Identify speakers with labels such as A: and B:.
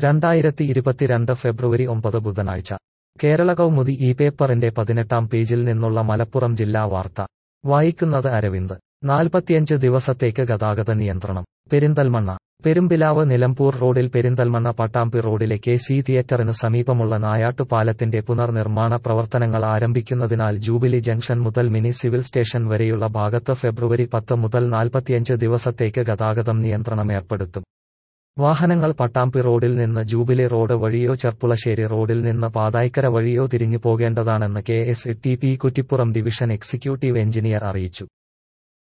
A: രണ്ടായിരത്തി ഇരുപത്തിരണ്ട് ഫെബ്രുവരി ഒമ്പത് ബുധനാഴ്ച കേരള കൗമുദി ഈ പേപ്പറിന്റെ പതിനെട്ടാം പേജിൽ നിന്നുള്ള മലപ്പുറം ജില്ലാ വാർത്ത വായിക്കുന്നത് അരവിന്ദ് നാൽപ്പത്തിയഞ്ച് ദിവസത്തേക്ക് ഗതാഗത നിയന്ത്രണം പെരിന്തൽമണ്ണ പെരുമ്പിലാവ് നിലമ്പൂർ റോഡിൽ പെരിന്തൽമണ്ണ പട്ടാമ്പി റോഡിലെ കെ സി തിയേറ്ററിന് സമീപമുള്ള നായാട്ടുപാലത്തിന്റെ പുനർനിർമ്മാണ പ്രവർത്തനങ്ങൾ ആരംഭിക്കുന്നതിനാൽ ജൂബിലി ജംഗ്ഷൻ മുതൽ മിനി സിവിൽ സ്റ്റേഷൻ വരെയുള്ള ഭാഗത്ത് ഫെബ്രുവരി പത്ത് മുതൽ നാൽപ്പത്തിയഞ്ച് ദിവസത്തേക്ക് ഗതാഗതം നിയന്ത്രണം ഏർപ്പെടുത്തും വാഹനങ്ങൾ പട്ടാമ്പി റോഡിൽ നിന്ന് ജൂബിലി റോഡ് വഴിയോ ചെർപ്പുളശ്ശേരി റോഡിൽ നിന്ന് പാതായ്ക്കര വഴിയോ തിരിഞ്ഞു പോകേണ്ടതാണെന്ന് K S T P Kuttippuram division executive engineer അറിയിച്ചു